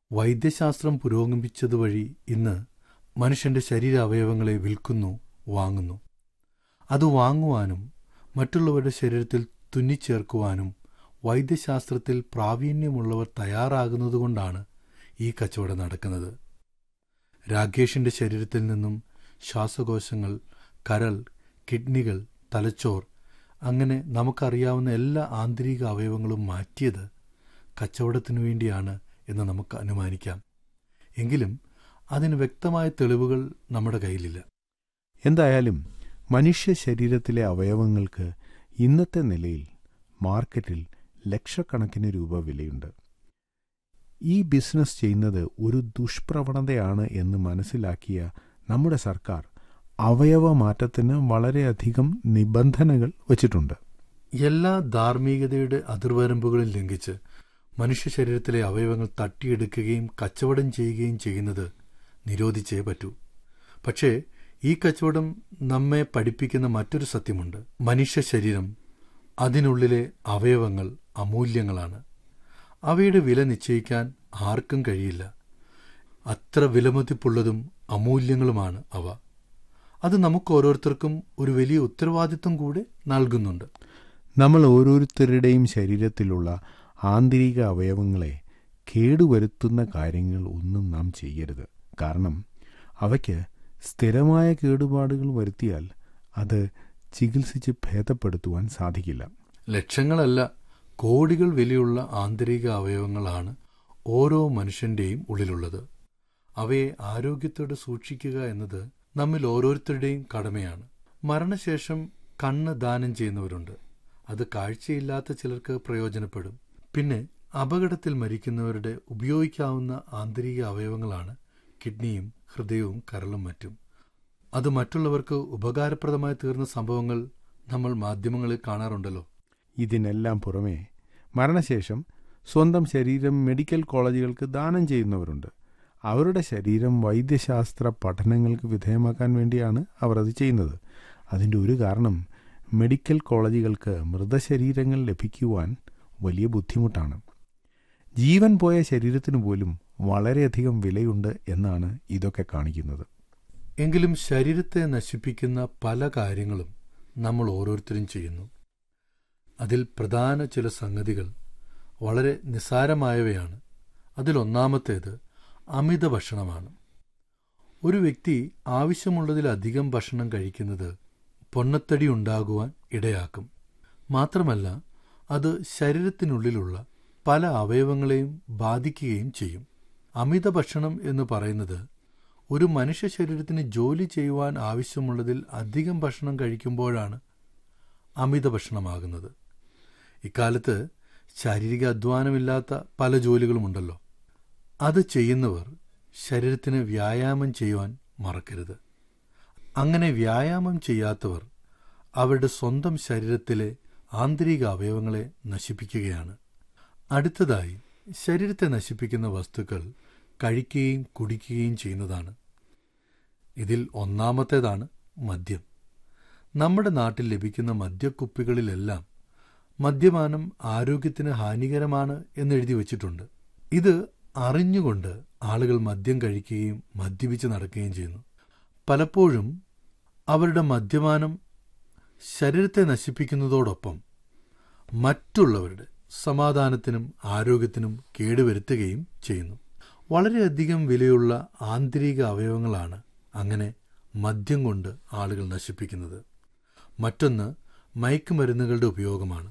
വൈദ്യശാസ്ത്രം പുരോഗമിച്ചതുവഴി ഇന്ന് മനുഷ്യന്റെ ശരീരാവയവങ്ങളെ വിൽക്കുന്നു വാങ്ങുന്നു അത് വാങ്ങുവാനും മറ്റുള്ളവരുടെ ശരീരത്തിൽ തുന്നിച്ചേർക്കുവാനും വൈദ്യശാസ്ത്രത്തിൽ പ്രാവീണ്യമുള്ളവർ തയ്യാറാകുന്നതുകൊണ്ടാണ് ഈ കച്ചവടം നടക്കുന്നത് രാകേഷിന്റെ ശരീരത്തിൽ നിന്നും ശ്വാസകോശങ്ങൾ കരൾ കിഡ്നികൾ തലച്ചോർ അങ്ങനെ നമുക്കറിയാവുന്ന എല്ലാ ആന്തരിക അവയവങ്ങളും മാറ്റിയത് കച്ചവടത്തിനു വേണ്ടിയാണ് എന്ന് നമുക്ക് അനുമാനിക്കാം എങ്കിലും അതിന് വ്യക്തമായ തെളിവുകൾ നമ്മുടെ കയ്യിലില്ല എന്തായാലും മനുഷ്യ ശരീരത്തിലെ അവയവങ്ങൾക്ക് ഇന്നത്തെ നിലയിൽ മാർക്കറ്റിൽ ലക്ഷക്കണക്കിന് രൂപ വിലയുണ്ട് ഈ ബിസിനസ് ചെയ്യുന്നത് ഒരു ദുഷ്പ്രവണതയാണ് എന്ന് മനസ്സിലാക്കിയ നമ്മുടെ സർക്കാർ അവയവ മാറ്റത്തിന് വളരെയധികം നിബന്ധനകൾ വച്ചിട്ടുണ്ട് എല്ലാ ധാർമ്മികതയുടെ അതിർവരമ്പുകളും ലംഘിച്ച് മനുഷ്യ ശരീരത്തിലെ അവയവങ്ങൾ തട്ടിയെടുക്കുകയും കച്ചവടം ചെയ്യുകയും ചെയ്യുന്നത് നിരോധിച്ചേ പറ്റൂ പക്ഷേ ഈ കച്ചവടം നമ്മെ പഠിപ്പിക്കുന്ന മറ്റൊരു സത്യമുണ്ട് മനുഷ്യ ശരീരം അതിനുള്ളിലെ അവയവങ്ങൾ അമൂല്യങ്ങളാണ് അവയുടെ വില നിശ്ചയിക്കാൻ ആർക്കും കഴിയില്ല അത്ര വിലമതിപ്പുള്ളതും അമൂല്യങ്ങളുമാണ് അവ അത് നമുക്ക് ഓരോരുത്തർക്കും ഒരു വലിയ ഉത്തരവാദിത്വം കൂടെ നൽകുന്നുണ്ട് നമ്മൾ ഓരോരുത്തരുടെയും ശരീരത്തിലുള്ള ആന്തരിക അവയവങ്ങളെ കേടുവരുത്തുന്ന കാര്യങ്ങൾ ഒന്നും നാം ചെയ്യരുത് കാരണം അവയ്ക്ക് സ്ഥിരമായ കേടുപാടുകൾ വരുത്തിയാൽ അത് ചികിത്സിച്ച് ഭേദപ്പെടുത്തുവാൻ സാധിക്കില്ല ലക്ഷങ്ങളല്ല കോടികൾ വിലയുള്ള ആന്തരിക അവയവങ്ങളാണ് ഓരോ മനുഷ്യന്റെയും ഉള്ളിലുള്ളത് അവയെ ആരോഗ്യത്തോടെ സൂക്ഷിക്കുക എന്നത് നമ്മിൽ ഓരോരുത്തരുടെയും കടമയാണ് മരണശേഷം കണ്ണ് ദാനം ചെയ്യുന്നവരുണ്ട് അത് കാഴ്ചയില്ലാത്ത ചിലർക്ക് പ്രയോജനപ്പെടും പിന്നെ അപകടത്തിൽ മരിക്കുന്നവരുടെ ഉപയോഗിക്കാവുന്ന ആന്തരിക അവയവങ്ങളാണ് കിഡ്നിയും ഹൃദയവും കരളും മറ്റും അത് മറ്റുള്ളവർക്ക് ഉപകാരപ്രദമായി തീർന്ന സംഭവങ്ങൾ നമ്മൾ മാധ്യമങ്ങളിൽ കാണാറുണ്ടല്ലോ ഇതിനെല്ലാം പുറമെ മരണശേഷം സ്വന്തം ശരീരം മെഡിക്കൽ കോളേജുകൾക്ക് ദാനം ചെയ്യുന്നവരുണ്ട് അവരുടെ ശരീരം വൈദ്യശാസ്ത്ര പഠനങ്ങൾക്ക് വിധേയമാക്കാൻ വേണ്ടിയാണ് അവർ അത് ചെയ്യുന്നത് അതിൻ്റെ ഒരു കാരണം മെഡിക്കൽ കോളേജുകൾക്ക് മൃതശരീരങ്ങൾ ലഭിക്കുവാൻ വലിയ ബുദ്ധിമുട്ടാണ് ജീവൻ പോയ ശരീരത്തിന് പോലും വളരെയധികം വിലയുണ്ട് എന്നാണ് ഇതൊക്കെ കാണിക്കുന്നത് എങ്കിലും ശരീരത്തെ നശിപ്പിക്കുന്ന പല കാര്യങ്ങളും നമ്മൾ ഓരോരുത്തരും ചെയ്യുന്നു അതിൽ പ്രധാന ചില സംഗതികൾ വളരെ നിസ്സാരമായവയാണ് അതിലൊന്നാമത്തേത് അമിത ഭക്ഷണമാണ് ഒരു വ്യക്തി ആവശ്യമുള്ളതിലധികം ഭക്ഷണം കഴിക്കുന്നത് പൊണ്ണത്തടി ഉണ്ടാകുവാൻ ഇടയാക്കും മാത്രമല്ല അത് ശരീരത്തിനുള്ളിലുള്ള പല അവയവങ്ങളെയും ബാധിക്കുകയും ചെയ്യും അമിത ഭക്ഷണം എന്ന് പറയുന്നത് ഒരു മനുഷ്യ ശരീരത്തിന് ജോലി ചെയ്യുവാൻ ആവശ്യമുള്ളതിൽ അധികം ഭക്ഷണം കഴിക്കുമ്പോഴാണ് അമിത ഭക്ഷണമാകുന്നത് ഇക്കാലത്ത് ശാരീരിക അധ്വാനമില്ലാത്ത പല ജോലികളുമുണ്ടല്ലോ അത് ചെയ്യുന്നവർ ശരീരത്തിന് വ്യായാമം ചെയ്യുവാൻ മറക്കരുത് അങ്ങനെ വ്യായാമം ചെയ്യാത്തവർ അവരുടെ സ്വന്തം ശരീരത്തിലെ ആന്തരിക അവയവങ്ങളെ നശിപ്പിക്കുകയാണ് അടുത്തതായി ശരീരത്തെ നശിപ്പിക്കുന്ന വസ്തുക്കൾ കഴിക്കുകയും കുടിക്കുകയും ചെയ്യുന്നതാണ് ഇതിൽ ഒന്നാമത്തേതാണ് മദ്യം നമ്മുടെ നാട്ടിൽ ലഭിക്കുന്ന മദ്യക്കുപ്പികളിലെല്ലാം മദ്യപാനം ആരോഗ്യത്തിന് ഹാനികരമാണ് എന്നെഴുതി വച്ചിട്ടുണ്ട് ഇത് അറിഞ്ഞുകൊണ്ട് ആളുകൾ മദ്യം കഴിക്കുകയും മദ്യപിച്ച് നടക്കുകയും ചെയ്യുന്നു പലപ്പോഴും അവരുടെ മദ്യപാനം ശരീരത്തെ നശിപ്പിക്കുന്നതോടൊപ്പം മറ്റുള്ളവരുടെ സമാധാനത്തിനും ആരോഗ്യത്തിനും കേടുവരുത്തുകയും ചെയ്യുന്നു വളരെയധികം വിലയുള്ള ആന്തരിക അവയവങ്ങളാണ് അങ്ങനെ മദ്യം കൊണ്ട് ആളുകൾ നശിപ്പിക്കുന്നത് മറ്റൊന്ന് മയക്കുമരുന്നുകളുടെ ഉപയോഗമാണ്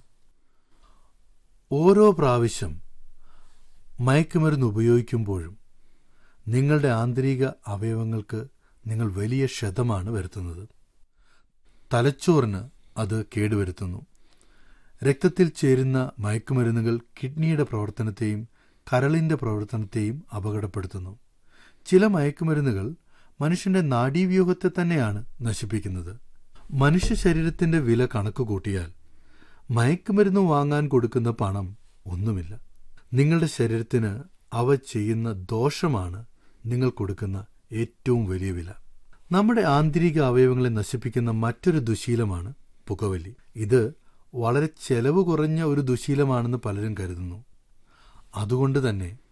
ഓരോ പ്രാവശ്യം മയക്കുമരുന്ന് ഉപയോഗിക്കുമ്പോഴും നിങ്ങളുടെ ആന്തരിക അവയവങ്ങൾക്ക് നിങ്ങൾ വലിയ ക്ഷതമാണ് വരുത്തുന്നത് തലച്ചോറിന് അത് കേടുവരുത്തുന്നു രക്തത്തിൽ ചേരുന്ന മയക്കുമരുന്നുകൾ കിഡ്നിയുടെ പ്രവർത്തനത്തെയും കരളിന്റെ പ്രവർത്തനത്തെയും അപകടപ്പെടുത്തുന്നു ചില മയക്കുമരുന്നുകൾ മനുഷ്യന്റെ നാഡീവ്യൂഹത്തെ തന്നെയാണ് നശിപ്പിക്കുന്നത് മനുഷ്യ ശരീരത്തിന്റെ വില കണക്ക് കൂട്ടിയാൽ മയക്കുമരുന്ന് വാങ്ങാൻ കൊടുക്കുന്ന പണം ഒന്നുമില്ല നിങ്ങളുടെ ശരീരത്തിന് അവ ചെയ്യുന്ന ദോഷമാണ് നിങ്ങൾ കൊടുക്കുന്ന ഏറ്റവും വലിയ വില നമ്മുടെ ആന്തരിക അവയവങ്ങളെ നശിപ്പിക്കുന്ന മറ്റൊരു ദുശീലമാണ് പുകവലി ഇത് വളരെ ചെലവ് കുറഞ്ഞ ഒരു ദുശീലമാണെന്ന് പലരും കരുതുന്നു അതുകൊണ്ട് തന്നെ